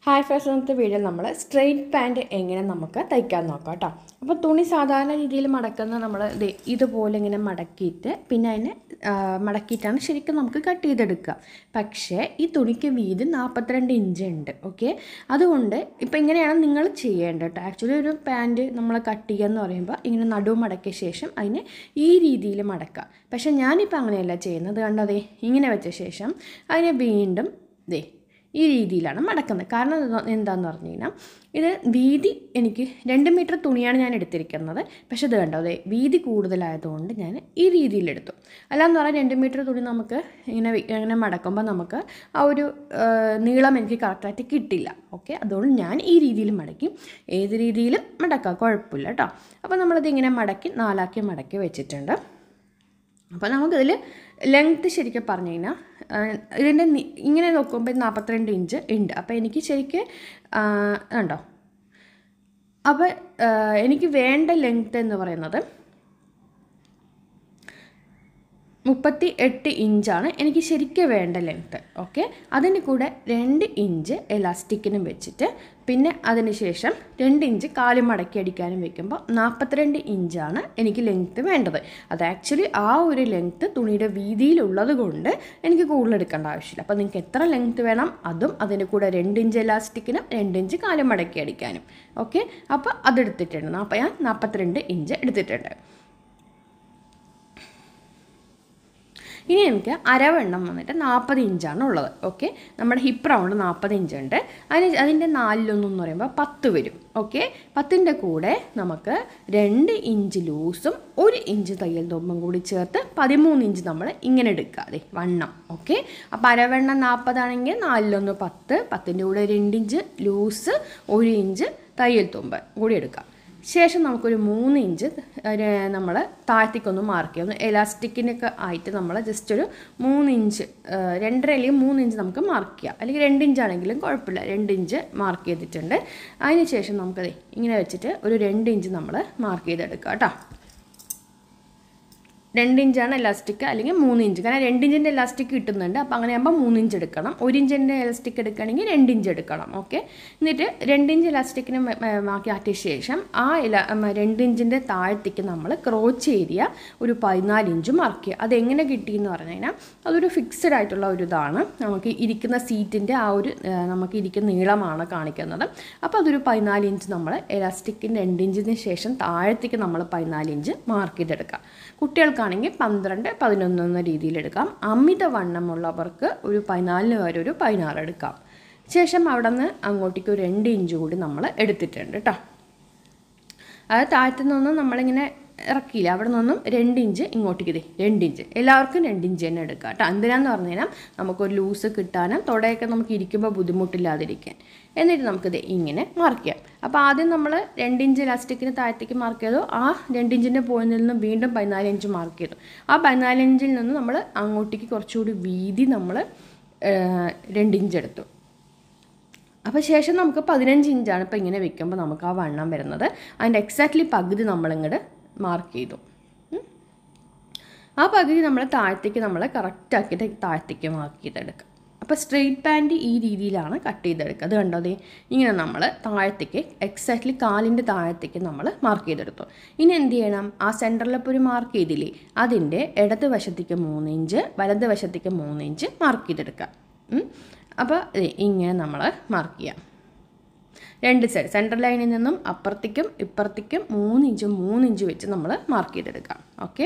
Hi first ഇന്നത്തെ വീഡിയോയിൽ നമ്മൾ സ്ട്രെയിറ്റ് പാൻറ്റ് എങ്ങനെ നമുക്ക് തയ്ക്കാൻ നോക്കാം കേട്ടോ അപ്പോൾ തുണി സാധാരണ രീതിയിൽ മടക്കുന്ന നമ്മൾ ദേ ഇതുപോലെ ഇങ്ങനെ മടക്കിയിട്ട് പിന്നെ അതിനെ ആ, മടക്കിയിട്ടാണ് ശരിക്കും നമുക്ക് കട്ട് ചെയ്തെടുക്കുക പക്ഷേ ഈ തുണിക്ക് വീതി നാൽപ്പത്തിരണ്ട് ഇഞ്ച് ഉണ്ട് ഓക്കെ അതുകൊണ്ട് ഇപ്പോൾ ഇങ്ങനെയാണ് നിങ്ങൾ ചെയ്യേണ്ടത് കേട്ടോ ആക്ച്വലി ഒരു പാൻറ്റ് നമ്മൾ കട്ട് ചെയ്യുക എന്ന് പറയുമ്പോൾ ഇങ്ങനെ നടുവ് മടക്കിയ ശേഷം അതിനെ ഈ രീതിയിൽ മടക്കുക പക്ഷേ ഞാനിപ്പോൾ അങ്ങനെയല്ല ചെയ്യുന്നത് കണ്ടതേ ഇങ്ങനെ വെച്ച ശേഷം അതിനെ വീണ്ടും ദേ ഈ രീതിയിലാണ് മടക്കുന്നത് കാരണം ഇത് എന്താണെന്ന് പറഞ്ഞു കഴിഞ്ഞാൽ ഇത് വീതി എനിക്ക് രണ്ട് മീറ്റർ തുണിയാണ് ഞാൻ എടുത്തിരിക്കുന്നത് പക്ഷേ ഇത് കണ്ടോ അതെ വീതി കൂടുതലായതുകൊണ്ട് ഞാൻ ഈ രീതിയിലെടുത്തു അല്ലാന്ന് പറഞ്ഞാൽ രണ്ട് മീറ്റർ തുണി നമുക്ക് ഇങ്ങനെ വി- ഇങ്ങനെ മടക്കുമ്പോൾ നമുക്ക് ആ ഒരു ആ, നീളം എനിക്ക് കറക്റ്റായിട്ട് കിട്ടില്ല ഓക്കെ അതുകൊണ്ട് ഞാൻ ഈ രീതിയിൽ മടക്കി ഏത് രീതിയിലും മടക്കാം കുഴപ്പമില്ല കേട്ടോ അപ്പോൾ നമ്മളിത് ഇങ്ങനെ മടക്കി നാലാക്കി മടക്കി വെച്ചിട്ടുണ്ട് അപ്പോൾ നമുക്കിതിൽ ലെങ്ത്ത് ശരിക്കും പറഞ്ഞു കഴിഞ്ഞാൽ ആ, ഇതിൻ്റെ നി- ഇങ്ങനെ നോക്കുമ്പോൾ നാൽപ്പത്തിരണ്ട് ഇഞ്ച് ഉണ്ട് അപ്പോൾ എനിക്ക് ശരിക്കും ആ, ഉണ്ടോ അപ്പോൾ ആ, എനിക്ക് വേണ്ട ലെങ്ത്ത് എന്ന് പറയുന്നത് മുപ്പത്തി എട്ട് ഇഞ്ചാണ് എനിക്ക് ശരിക്കും വേണ്ട ലെങ്ത്ത് ഓക്കെ അതിന് കൂടെ രണ്ട് ഇഞ്ച് എലാസ്റ്റിക്കിനും വെച്ചിട്ട് പിന്നെ അതിന് ശേഷം രണ്ട് ഇഞ്ച് കാല് മടക്കി അടിക്കാനും വെക്കുമ്പോൾ നാൽപ്പത്തിരണ്ട് ഇഞ്ചാണ് എനിക്ക് ലെങ്ത്ത് വേണ്ടത് അത് ആക്ച്വലി ആ ഒരു ലെങ്ത്ത് തുണിയുടെ വീതിയിലുള്ളത് കൊണ്ട് എനിക്ക് കൂടുതൽ എടുക്കേണ്ട ആവശ്യമില്ല അപ്പോൾ നിങ്ങൾക്ക് എത്ര ലെങ്ത്ത് വേണം അതും അതിന് കൂടെ രണ്ട് ഇഞ്ച് എലാസ്റ്റിക്കിനും രണ്ട് ഇഞ്ച് കാല് മടക്കി അടിക്കാനും ഓക്കെ അപ്പോൾ അതെടുത്തിട്ടുണ്ട് നാൽപ്പ ഞാൻ നാൽപ്പത്തിരണ്ട് ഇഞ്ച് എടുത്തിട്ടുണ്ട് ഇനി എനിക്ക് അരവണ്ണം വന്നിട്ട് നാൽപ്പത് ഇഞ്ചാണ് ഉള്ളത് ഓക്കെ നമ്മുടെ ഹിപ്പ് റൗണ്ട് നാൽപ്പത് ഇഞ്ച് ഉണ്ട് അതിന് അതിൻ്റെ നാലിലൊന്നെന്ന് പറയുമ്പോൾ പത്ത് വരും ഓക്കെ പത്തിൻ്റെ കൂടെ നമുക്ക് രണ്ട് ഇഞ്ച് ലൂസും ഒരു ഇഞ്ച് തയ്യൽ തുമ്പും കൂടി ചേർത്ത് പതിമൂന്ന് ഇഞ്ച് നമ്മൾ ഇങ്ങനെ എടുക്കുക അതെ വണ്ണം ഓക്കെ അപ്പോൾ അരവണ്ണം നാൽപ്പതാണെങ്കിൽ നാലിലൊന്ന് പത്ത് പത്തിൻ്റെ കൂടെ രണ്ട് ഇഞ്ച് ലൂസ് ഒരു ഇഞ്ച് തയ്യൽ തുമ്പ് കൂടി എടുക്കാം ശേഷം നമുക്കൊരു മൂന്ന് ഇഞ്ച് നമ്മൾ താഴത്തേക്കൊന്ന് മാർക്ക് ചെയ്യാം ഒന്ന് എലാസ്റ്റിക്കിനൊക്കെ ആയിട്ട് നമ്മൾ ജസ്റ്റ് ഒരു മൂന്ന് ഇഞ്ച് ആ, രണ്ടര അല്ലെങ്കിൽ മൂന്ന് ഇഞ്ച് നമുക്ക് മാർക്ക് ചെയ്യാം അല്ലെങ്കിൽ രണ്ട് ഇഞ്ച് ആണെങ്കിലും കുഴപ്പമില്ല രണ്ട് ഇഞ്ച് മാർക്ക് ചെയ്തിട്ടുണ്ട് അതിന് ശേഷം നമുക്കത് ഇങ്ങനെ വെച്ചിട്ട് ഒരു രണ്ട് ഇഞ്ച് നമ്മൾ മാർക്ക് ചെയ്തെടുക്കുക കേട്ടോ രണ്ട് ഇഞ്ചാണ് എലാസ്റ്റിക് അല്ലെങ്കിൽ മൂന്ന് ഇഞ്ച് കാരണം രണ്ട് ഇഞ്ചിൻ്റെ എലാസ്റ്റിക് കിട്ടുന്നുണ്ട് അപ്പോൾ അങ്ങനെ ആകുമ്പോൾ മൂന്ന് ഇഞ്ച് എടുക്കണം ഒരു ഇഞ്ചിൻ്റെ എലാസ്റ്റിക് എടുക്കുകയാണെങ്കിൽ രണ്ട് ഇഞ്ച് എടുക്കണം ഓക്കെ എന്നിട്ട് രണ്ട് ഇഞ്ച് എലാസ്റ്റിക്കിന് മാക്കി മാറ്റിയ ശേഷം ആ എല ഉം, രണ്ട് ഇഞ്ചിൻ്റെ താഴത്തേക്ക് നമ്മൾ ക്രോച്ച് ഏരിയ ഒരു പതിനാല് ഇഞ്ച് മാർക്ക് ചെയ്യുക അതെങ്ങനെ കിട്ടിയെന്ന് പറഞ്ഞു കഴിഞ്ഞാൽ അതൊരു ഫിക്സഡ് ആയിട്ടുള്ള ഒരു ഇതാണ് നമുക്ക് ഇരിക്കുന്ന സീറ്റിൻ്റെ ആ ഒരു ആ, നമുക്ക് ഇരിക്കുന്ന നീളമാണ് കാണിക്കുന്നത് അപ്പോൾ അതൊരു പതിനാല് ഇഞ്ച് നമ്മൾ എലാസ്റ്റിക്കിൻ്റെ രണ്ട് ഇഞ്ചിന് ശേഷം താഴത്തേക്ക് നമ്മൾ പതിനാല് ഇഞ്ച് മാർക്ക് ചെയ്തെടുക്കാം കുട്ടികൾക്കാണെങ്കിൽ പന്ത്രണ്ട് പതിനൊന്ന് എന്ന രീതിയിലെടുക്കാം അമിത വണ്ണമുള്ളവർക്ക് ഒരു പതിനാലിന് വരെ ഒരു പതിനാറ് എടുക്കാം ശേഷം അവിടെ നിന്ന് അങ്ങോട്ടേക്ക് ഒരു രണ്ട് ഇഞ്ച് കൂടി നമ്മൾ എടുത്തിട്ടുണ്ട് കേട്ടോ അത് താഴത്തു നിന്നൊന്നും നമ്മളിങ്ങനെ ഇറക്കിയില്ല അവിടെ നിന്നും രണ്ട് ഇഞ്ച് ഇങ്ങോട്ടേക്ക് ഇതേ രണ്ട് ഇഞ്ച് എല്ലാവർക്കും രണ്ട് ഇഞ്ച് തന്നെ എടുക്കുക കേട്ടോ എന്തിനാന്ന് പറഞ്ഞു കഴിഞ്ഞാൽ നമുക്കൊരു ലൂസ് കിട്ടാനും തുടയൊക്കെ നമുക്ക് ഇരിക്കുമ്പോൾ ബുദ്ധിമുട്ടില്ലാതിരിക്കാൻ എന്നിട്ട് നമുക്കിത് ഇങ്ങനെ മാർക്ക് ചെയ്യാം അപ്പോൾ ആദ്യം നമ്മൾ രണ്ട് ഇഞ്ച് ഇലാസ്റ്റിക്കിന് താഴത്തേക്ക് മാർക്ക് ചെയ്തു ആ രണ്ട് ഇഞ്ചിൻ്റെ പോയിന്റിൽ നിന്നും വീണ്ടും പതിനാല് ഇഞ്ച് മാർക്ക് ചെയ്തു ആ പതിനാല് ഇഞ്ചിൽ നിന്ന് നമ്മൾ അങ്ങോട്ടേക്ക് കുറച്ചുകൂടി വീതി നമ്മൾ രണ്ട് ഇഞ്ച് എടുത്തു അപ്പോൾ ശേഷം നമുക്ക് പതിനഞ്ച് ഇഞ്ചാണ് ഇപ്പോൾ ഇങ്ങനെ വെക്കുമ്പോൾ നമുക്ക് ആ വണ്ണം വരുന്നത് അതിൻ്റെ എക്സാക്ട്ലി പകുതി നമ്മളിങ്ങോട്ട് മാർക്ക് ചെയ്തു ഉം. ആ പകുതി നമ്മൾ താഴത്തേക്ക് നമ്മൾ കറക്റ്റ് ആക്കിയിട്ട് താഴത്തേക്ക് മാർക്ക് ചെയ്തെടുക്കുക അപ്പോൾ സ്ട്രെയിറ്റ് പാൻറ്റ് ഈ രീതിയിലാണ് കട്ട് ചെയ്തെടുക്കുക അത് കണ്ടോ ദേ ഇങ്ങനെ നമ്മൾ താഴത്തേക്ക് എക്സാക്ട്ലി കാലിൻ്റെ താഴത്തേക്ക് നമ്മൾ മാർക്ക് ചെയ്തെടുത്തു ഇനി എന്ത് ചെയ്യണം ആ സെൻറ്ററിൽ ഇപ്പോൾ ഒരു മാർക്ക് ചെയ്തില്ലേ അതിൻ്റെ ഇടത് വശത്തേക്ക് മൂന്ന് ഇഞ്ച് വലത് വശത്തേക്ക് മൂന്ന് ഇഞ്ച് മാർക്ക് ചെയ്തെടുക്കുക ഉം. അപ്പോൾ ദേ ഇങ്ങനെ നമ്മൾ മാർക്ക് ചെയ്യാം രണ്ട് സൈഡ് സെൻട്രൽ ലൈനിൽ നിന്നും അപ്പുറത്തേക്കും ഇപ്പുറത്തേക്കും മൂന്ന് ഇഞ്ച് മൂന്ന് ഇഞ്ച് വെച്ച് നമ്മൾ മാർക്ക് ചെയ്തെടുക്കാം ഓക്കെ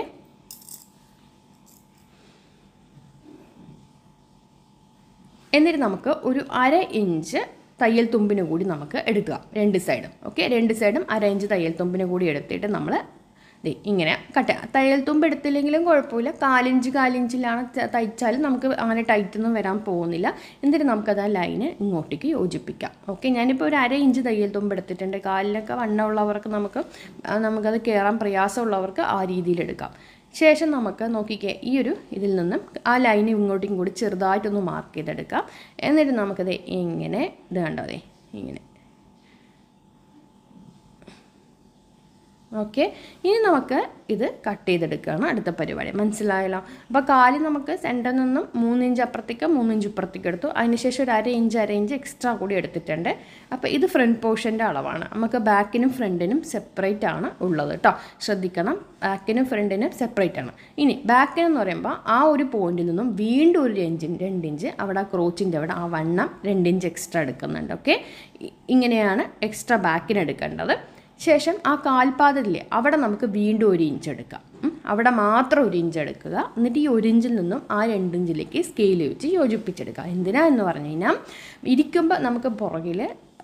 എന്നിട്ട് നമുക്ക് ഒരു അര ഇഞ്ച് തയ്യൽ തുമ്പിന് കൂടി നമുക്ക് എടുക്കുക രണ്ട് സൈഡും ഓക്കെ രണ്ട് സൈഡും അര ഇഞ്ച് തയ്യൽ തുമ്പിന് കൂടി എടുത്തിട്ട് നമ്മൾ ദേ ഇങ്ങനെ കട്ട് തയ്യൽ തുമ്പ് എടുത്തില്ലെങ്കിലും കുഴപ്പമില്ല കാലിഞ്ച് കാലിഞ്ചിലാണ് ത- തയ്ച്ചാലും നമുക്ക് അങ്ങനെ ടൈറ്റൊന്നും വരാൻ പോകുന്നില്ല എന്നിട്ട് നമുക്കത് ആ ലൈന് ഇങ്ങോട്ടേക്ക് യോജിപ്പിക്കാം ഓക്കെ ഞാനിപ്പോൾ ഒരു അര ഇഞ്ച് തയ്യൽ തുമ്പ് എടുത്തിട്ടുണ്ട് കാലിലൊക്കെ വണ്ണമുള്ളവർക്ക് നമുക്ക് ആ, നമുക്കത് കയറാൻ പ്രയാസമുള്ളവർക്ക് ആ രീതിയിൽ എടുക്കാം ശേഷം നമുക്ക് നോക്കിക്കേ ഈ ഒരു ഇതിൽ നിന്നും ആ ലൈൻ ഇങ്ങോട്ടും കൂടി ചെറുതായിട്ടൊന്ന് മാർക്ക് ചെയ്തെടുക്കാം എന്നിട്ട് നമുക്കത് ഇങ്ങനെ ഇത് കണ്ടോ അതെ ഇങ്ങനെ ഓക്കെ ഇനി നമുക്ക് ഇത് കട്ട് ചെയ്തെടുക്കുകയാണ് അടുത്ത പരിപാടി മനസ്സിലായല്ലോ അപ്പോൾ കാല് നമുക്ക് സെൻറ്ററിൽ നിന്നും മൂന്ന് ഇഞ്ച് അപ്പുറത്തേക്ക് മൂന്ന് ഇഞ്ച് ഇപ്പുറത്തേക്ക് എടുത്തു അതിനുശേഷം ഒരു അര ഇഞ്ച് അര ഇഞ്ച് എക്സ്ട്രാ കൂടി എടുത്തിട്ടുണ്ട് അപ്പോൾ ഇത് ഫ്രണ്ട് പോർഷൻ്റെ അളവാണ് നമുക്ക് ബാക്കിനും ഫ്രണ്ടിനും സെപ്പറേറ്റ് ആണ് ഉള്ളത് കേട്ടോ ശ്രദ്ധിക്കണം ബാക്കിനും ഫ്രണ്ടിനും സെപ്പറേറ്റ് ആണ് ഇനി ബാക്കിനെന്ന് പറയുമ്പോൾ ആ ഒരു പോയിന്റിൽ നിന്നും വീണ്ടും ഒരു ഇഞ്ച് രണ്ട് ഇഞ്ച് അവിടെ ആ ക്രോച്ചിൻ്റെ അവിടെ ആ വണ്ണം രണ്ട് ഇഞ്ച് എക്സ്ട്രാ എടുക്കുന്നുണ്ട് ഓക്കെ ഇങ്ങനെയാണ് എക്സ്ട്രാ ബാക്കിന് എടുക്കേണ്ടത് ശേഷം ആ കാൽപാദത്തിലെ അവിടെ നമുക്ക് വീണ്ടും ഒരു ഇഞ്ച് എടുക്കാം ഉം. അവിടെ മാത്രം ഒരു ഇഞ്ച് എടുക്കുക എന്നിട്ട് ഈ ഒരു ഇഞ്ചിൽ നിന്നും ആ രണ്ട് ഇഞ്ചിലേക്ക് സ്കെയിൽ വെച്ച് യോജിപ്പിച്ചെടുക്കുക എന്തിനാ എന്ന് പറഞ്ഞു കഴിഞ്ഞാൽ ഇരിക്കുമ്പോൾ നമുക്ക് പുറകിൽ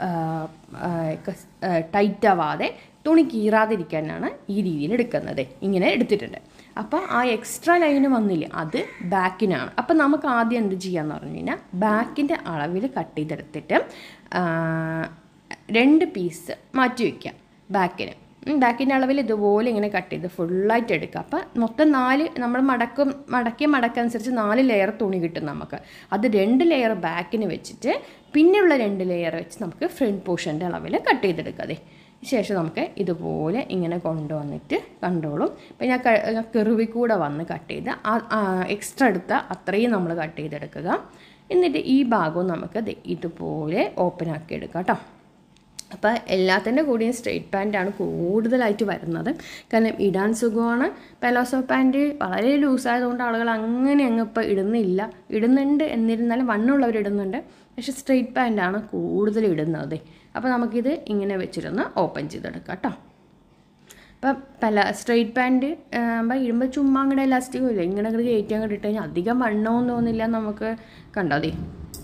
ടൈറ്റ് ആവാതെ തുണി കീറാതിരിക്കാനാണ് ഈ രീതിയിൽ എടുക്കുന്നത് ഇങ്ങനെ എടുത്തിട്ടുണ്ട് അപ്പോൾ ആ എക്സ്ട്രാ ലൈന് വന്നില്ലേ അത് ബാക്കിനാണ് അപ്പോൾ നമുക്ക് ആദ്യം എന്ത് ചെയ്യാന്ന് പറഞ്ഞു കഴിഞ്ഞാൽ ബാക്കിൻ്റെ അളവിൽ കട്ട് ചെയ്തെടുത്തിട്ട് ആ, രണ്ട് പീസ് മാറ്റി വയ്ക്കാം ബാക്കിന് ബാക്കിൻ്റെ അളവിൽ ഇതുപോലെ ഇങ്ങനെ കട്ട് ചെയ്ത് ഫുള്ളായിട്ട് എടുക്കുക അപ്പം മൊത്തം നാല് നമ്മൾ മടക്കും മടക്കിയ മടക്കനുസരിച്ച് നാല് ലെയർ തുണി കിട്ടും നമുക്ക് അത് രണ്ട് ലെയർ ബാക്കിന് വെച്ചിട്ട് പിന്നെയുള്ള രണ്ട് ലെയർ വെച്ച് നമുക്ക് ഫ്രണ്ട് പോർഷൻ്റെ അളവിൽ കട്ട് ചെയ്തെടുക്കാതെ ശേഷം നമുക്ക് ഇതുപോലെ ഇങ്ങനെ കൊണ്ടുവന്നിട്ട് കണ്ടോളും ഇപ്പം ഞാൻ കെറുവിൽ കൂടെ വന്ന് കട്ട് ചെയ്ത് എക്സ്ട്രാ എടുത്ത അത്രയും നമ്മൾ കട്ട് ചെയ്തെടുക്കുക എന്നിട്ട് ഈ ഭാഗവും നമുക്ക് ദേ ഇതുപോലെ ഓപ്പൺ ആക്കി എടുക്കാം കേട്ടോ അപ്പോൾ എല്ലാത്തിൻ്റെ കൂടിയും സ്ട്രെയിറ്റ് പാൻറ്റാണ് കൂടുതലായിട്ട് വരുന്നത് കാരണം ഇടാൻ സുഖമാണ് പെലോസോ പാൻറ്റ് വളരെ ലൂസായതുകൊണ്ട് ആളുകൾ അങ്ങനെ അങ്ങ് ഇപ്പോൾ ഇടുന്നില്ല ഇടുന്നുണ്ട് എന്നിരുന്നാലും വണ്ണുള്ളവർ ഇടുന്നുണ്ട് പക്ഷേ സ്ട്രെയിറ്റ് പാൻറ്റാണ് കൂടുതൽ ഇടുന്നത് അപ്പോൾ നമുക്കിത് ഇങ്ങനെ വെച്ചിരുന്ന് ഓപ്പൺ ചെയ്തെടുക്കാം കേട്ടോ അപ്പം പല സ്ട്രെയിറ്റ് പാൻറ്റ് ആകുമ്പോൾ ഇടുമ്പോൾ ചുമ്മാ അങ്ങോട്ട് എലാസ്റ്റിക്കും ഇല്ല ഇങ്ങനെ അങ്ങോട്ട് കയറ്റി അങ്ങോട്ട് ഇട്ട് കഴിഞ്ഞാൽ അധികം വണ്ണമൊന്നും തോന്നില്ല നമുക്ക് കണ്ടോ ദേ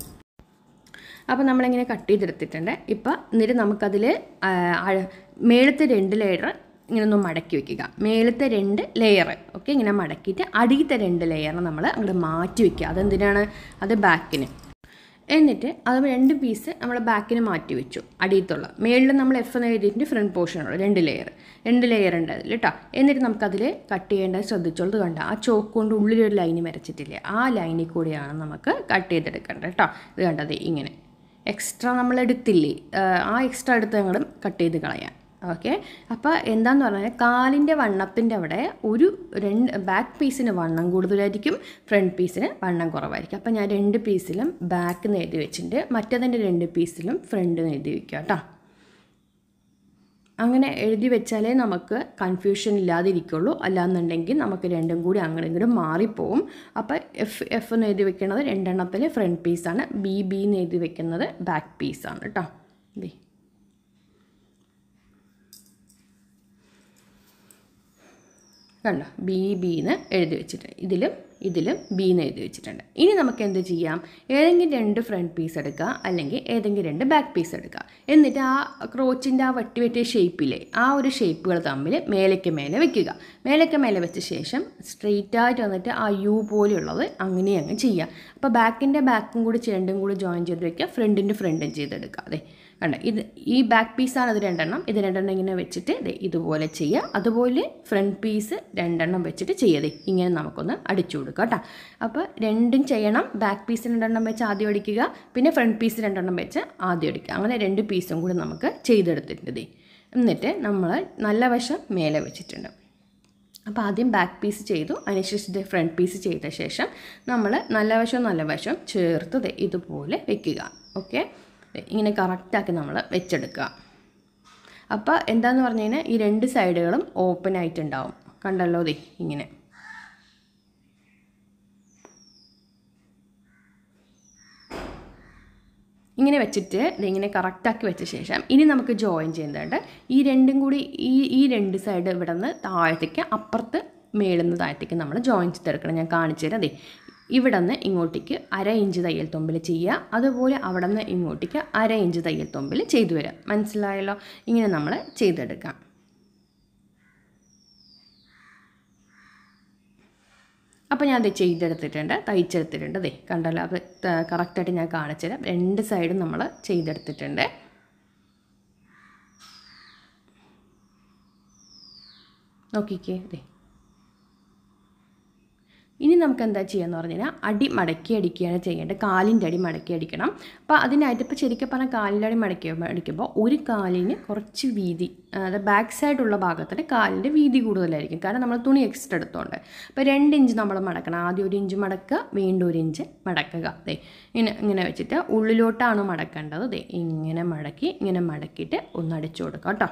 അപ്പോൾ നമ്മളിങ്ങനെ കട്ട് ചെയ്തെടുത്തിട്ടുണ്ട് ഇപ്പം എന്നിട്ട് നമുക്കതിൽ മേളത്തെ രണ്ട് ലെയർ ഇങ്ങനെ ഒന്ന് മടക്കി വെക്കുക മേളത്തെ രണ്ട് ലെയർ ഓക്കെ ഇങ്ങനെ മടക്കിയിട്ട് അടിയത്തെ രണ്ട് ലെയർ നമ്മൾ അങ്ങോട്ട് മാറ്റി വെക്കുക അതെന്തിനാണ് അത് ബാക്കിന് എന്നിട്ട് അത് രണ്ട് പീസ് നമ്മൾ ബാക്കിന് മാറ്റി വെച്ചു അടിയത്തുള്ള മേളിൽ നമ്മൾ എഫ് എന്ന് എഴുതിയിട്ട് ഫ്രണ്ട് പോർഷനുള്ള രണ്ട് ലെയർ രണ്ട് ലെയർ ഉണ്ട് അതിൽ കേട്ടോ എന്നിട്ട് നമുക്കതിൽ കട്ട് ചെയ്യേണ്ടത് ശ്രദ്ധിച്ചോളത് കണ്ട ആ ചോക്ക് കൊണ്ട് ഉള്ളിലൊരു ലൈന് വരച്ചിട്ടില്ലേ ആ ലൈനിൽ കൂടിയാണ് നമുക്ക് കട്ട് ചെയ്തെടുക്കേണ്ടത് കേട്ടോ ഇത് കണ്ടത് ഇങ്ങനെ എക്സ്ട്രാ നമ്മൾ എടുത്തില്ലേ ആ എക്സ്ട്രാ എടുത്ത് ഞങ്ങൾ കട്ട് ചെയ്ത് കളയാം ഓക്കെ അപ്പോൾ എന്താന്ന് പറഞ്ഞാൽ കാലിൻ്റെ വണ്ണത്തിൻ്റെ അവിടെ ഒരു രണ്ട് ബാക്ക് പീസിന് വണ്ണം കൂടുതലായിരിക്കും ഫ്രണ്ട് പീസിന് വണ്ണം കുറവായിരിക്കും അപ്പോൾ ഞാൻ രണ്ട് പീസിലും ബാക്ക് നിന്ന് എഴുതി വെച്ചിട്ടുണ്ട് മറ്റേതിൻ്റെ രണ്ട് പീസിലും ഫ്രണ്ട് നിന്ന് എഴുതി വെക്കുക കേട്ടോ അങ്ങനെ എഴുതി വെച്ചാലേ നമുക്ക് കൺഫ്യൂഷൻ ഇല്ലാതിരിക്കുള്ളൂ അല്ലാന്നുണ്ടെങ്കിൽ നമുക്ക് രണ്ടും കൂടി അങ്ങനെ ഇങ്ങോട്ട് മാറിപ്പോവും അപ്പോൾ എഫ് എഫ് എന്ന് എഴുതി വെക്കുന്നത് രണ്ടെണ്ണത്തിൽ ഫ്രണ്ട് പീസാണ് ബി ബി എന്ന് എഴുതി വെക്കുന്നത് ബാക്ക് പീസാണ് കേട്ടോ ഇതേ കണ്ടോ ബി ബിന്ന് എഴുതി വെച്ചിട്ടുണ്ട് ഇതിലും ഇതിലും ബിന്ന് എഴുതി വെച്ചിട്ടുണ്ട് ഇനി നമുക്ക് എന്ത് ചെയ്യാം ഏതെങ്കിലും രണ്ട് ഫ്രണ്ട് പീസ് എടുക്കുക അല്ലെങ്കിൽ ഏതെങ്കിലും രണ്ട് ബാക്ക് പീസ് എടുക്കുക എന്നിട്ട് ആ ക്രോച്ചിൻ്റെ ആ വട്ടി വെട്ടിയ ഷേപ്പിലെ ആ ഒരു ഷേപ്പുകൾ തമ്മിൽ മേലേക്ക് മേലെ വെക്കുക മേലേക്ക് മേലെ വെച്ച ശേഷം സ്ട്രെയിറ്റ് ആയിട്ട് വന്നിട്ട് ആ യു പോലെയുള്ളത് അങ്ങനെ അങ്ങ് ചെയ്യുക അപ്പോൾ ബാക്കിൻ്റെ ബാക്കും കൂടി രണ്ടും കൂടി ജോയിൻ ചെയ്ത് വെക്കുക ഫ്രണ്ടിൻ്റെ ഫ്രണ്ടും ചെയ്തെടുക്കുക അതെ കണ്ട ഇത് ഈ ബാക്ക് പീസാണ് ഇത് രണ്ടെണ്ണം ഇത് രണ്ടെണ്ണം ഇങ്ങനെ വെച്ചിട്ട് ദേ ഇതുപോലെ ചെയ്യുക അതുപോലെ ഫ്രണ്ട് പീസ് രണ്ടെണ്ണം വെച്ചിട്ട് ചെയ്യതേ ഇങ്ങനെ നമുക്കൊന്ന് അടിച്ചു കൊടുക്കുക കേട്ടോ അപ്പോൾ രണ്ടും ചെയ്യണം ബാക്ക് പീസ് രണ്ടെണ്ണം വെച്ച് ആദ്യം അടിക്കുക പിന്നെ ഫ്രണ്ട് പീസ് രണ്ടെണ്ണം വെച്ച് ആദ്യം അടിക്കുക അങ്ങനെ രണ്ട് പീസും കൂടി നമുക്ക് ചെയ്തെടുത്തിട്ടുണ്ട് ദേ എന്നിട്ട് നമ്മൾ നല്ല വശം മേലെ വെച്ചിട്ടുണ്ട് അപ്പോൾ ആദ്യം ബാക്ക് പീസ് ചെയ്തു അതിനുശേഷം ഫ്രണ്ട് പീസ് ചെയ്ത ശേഷം നമ്മൾ നല്ല വശം നല്ല വശം ചേർത്ത് ദേ ഇതുപോലെ വെക്കുക ഓക്കെ ഇങ്ങനെ കറക്റ്റാക്കി നമ്മൾ വെച്ചെടുക്കുക അപ്പോൾ എന്താന്ന് പറഞ്ഞു കഴിഞ്ഞാൽ ഈ രണ്ട് സൈഡുകളും ഓപ്പൺ ആയിട്ടുണ്ടാവും കണ്ടല്ലോ ദേ ഇങ്ങനെ ഇങ്ങനെ വെച്ചിട്ട് ഇതിങ്ങനെ കറക്റ്റാക്കി വെച്ച ശേഷം ഇനി നമുക്ക് ജോയിൻ ചെയ്യുന്നുണ്ട് ഈ രണ്ടും കൂടി ഈ ഈ രണ്ട് സൈഡ് ഇവിടെ നിന്ന് താഴത്തേക്ക് അപ്പുറത്ത് മേളുന്ന താഴത്തേക്ക് നമ്മൾ ജോയിൻ ചെയ്തെടുക്കണം ഞാൻ കാണിച്ചു തരാം അതെ ഇവിടെ നിന്ന് ഇങ്ങോട്ടേക്ക് അര ഇഞ്ച് തയ്യൽ തൊമ്പിൽ ചെയ്യുക അതുപോലെ അവിടെ നിന്ന് ഇങ്ങോട്ടേക്ക് അര ഇഞ്ച് തയ്യൽ തൊമ്പിൽ ചെയ്തു വരാം മനസ്സിലായല്ലോ ഇങ്ങനെ നമ്മൾ ചെയ്തെടുക്കാം അപ്പോൾ ഞാൻ അത് ചെയ്തെടുത്തിട്ടുണ്ട് തയ്ച്ചെടുത്തിട്ടുണ്ട് ദേ കണ്ടല്ലോ അത് കറക്റ്റായിട്ട് ഞാൻ കാണിച്ചു തരാം രണ്ട് സൈഡും നമ്മൾ ചെയ്തെടുത്തിട്ടുണ്ട് നോക്കിക്കേ ദേ ഇനി നമുക്ക് എന്താ ചെയ്യുക പറഞ്ഞു കഴിഞ്ഞാൽ അടി മടക്കി അടിക്കുകയാണ് ചെയ്യേണ്ടത് കാലിൻ്റെ അടി മടക്കി അടിക്കണം അപ്പോൾ അതിനായിട്ട് ഇപ്പോൾ ശരിക്കും പറഞ്ഞാൽ കാലിൻ്റെ അടി മടക്കി അടിക്കുമ്പോൾ ഒരു കാലിന് കുറച്ച് വീതി അതായത് ബാക്ക് സൈഡുള്ള ഭാഗത്തിന് കാലിൻ്റെ വീതി കൂടുതലായിരിക്കും കാരണം നമ്മൾ തുണി എക്സ്ട്രാ എടുത്തോണ്ട് അപ്പോൾ രണ്ട് ഇഞ്ച് നമ്മൾ മടക്കണം ആദ്യം ഒരു ഇഞ്ച് മടക്കുക വീണ്ടും ഒരു ഇഞ്ച് മടക്കുക ദേ ഇങ്ങനെ ഇങ്ങനെ വെച്ചിട്ട് ഉള്ളിലോട്ടാണ് മടക്കേണ്ടത് ദേ ഇങ്ങനെ മടക്കി ഇങ്ങനെ മടക്കിയിട്ട് ഒന്ന് അടിച്ചു കൊടുക്കാം കേട്ടോ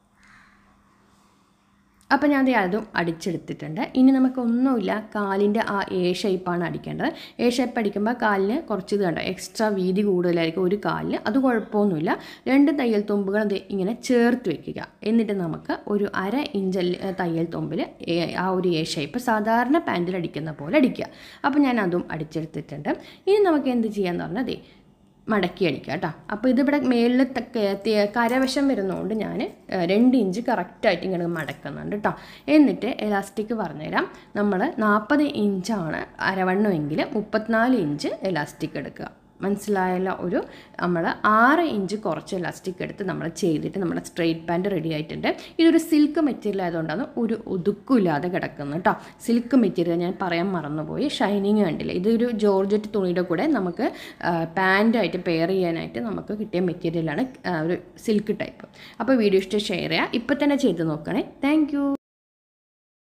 അപ്പോൾ ഞാൻ ദേ അതും അടിച്ചെടുത്തിട്ടുണ്ട് ഇനി നമുക്കൊന്നുമില്ല കാലിൻ്റെ ആ എ ഷേപ്പാണ് അടിക്കേണ്ടത് എ ഷേപ്പ് അടിക്കുമ്പോൾ കാലിന് കുറച്ച് ഇത് കണ്ടോ എക്സ്ട്രാ വീതി കൂടുതലായിരിക്കും ഒരു കാലിന് അത് കുഴപ്പമൊന്നുമില്ല രണ്ട് തയ്യൽ തുമ്പുകൾ ദേ ഇങ്ങനെ ചേർത്ത് വെക്കുക എന്നിട്ട് നമുക്ക് ഒരു അര ഇഞ്ച് തയ്യൽ തുമ്പിൽ ആ ഒരു എ ഷേപ്പ് സാധാരണ പാൻറ്റിൽ അടിക്കുന്ന പോലെ അടിക്കുക അപ്പോൾ ഞാൻ അതും അടിച്ചെടുത്തിട്ടുണ്ട് ഇനി നമുക്ക് എന്ത് ചെയ്യാന്ന് പറഞ്ഞാൽ ദേ മടക്കി അടിക്കുക കേട്ടോ അപ്പോൾ ഇതിവിടെ മേളിൽ കരവശം വരുന്നതുകൊണ്ട് ഞാൻ രണ്ട് ഇഞ്ച് കറക്റ്റായിട്ട് ഇങ്ങനെ മടക്കുന്നുണ്ട് കേട്ടോ എന്നിട്ട് എലാസ്റ്റിക് പറഞ്ഞുതരാം നമ്മൾ നാൽപ്പത് ഇഞ്ചാണ് അരവണ്ണമെങ്കിൽ മുപ്പത്തിനാല് ഇഞ്ച് എലാസ്റ്റിക് എടുക്കുക മനസ്സിലായല്ലോ ഒരു നമ്മൾ ആറ് ഇഞ്ച് കുറച്ച് എലാസ്റ്റിക് എടുത്ത് നമ്മൾ ചെയ്തിട്ട് നമ്മുടെ സ്ട്രെയിറ്റ് പാൻറ്റ് റെഡി ആയിട്ടുണ്ട് ഇതൊരു സിൽക്ക് മെറ്റീരിയൽ ആയതുകൊണ്ടാണ് ഒരു ഒതുക്കില്ലാതെ കിടക്കുന്നത് കേട്ടോ സിൽക്ക് മെറ്റീരിയൽ ഞാൻ പറയാൻ മറന്നുപോയി ഷൈനിങ് കണ്ടില്ല ഇതൊരു ജോർജറ്റ് തുണിയുടെ കൂടെ നമുക്ക് പാൻറ്റായിട്ട് പെയർ ചെയ്യാനായിട്ട് നമുക്ക് കിട്ടിയ മെറ്റീരിയലാണ് ഒരു സിൽക്ക് ടൈപ്പ് അപ്പോൾ വീഡിയോ ഇഷ്ടം ഷെയർ ചെയ്യുക ഇപ്പോൾ തന്നെ ചെയ്ത് നോക്കണേ താങ്ക്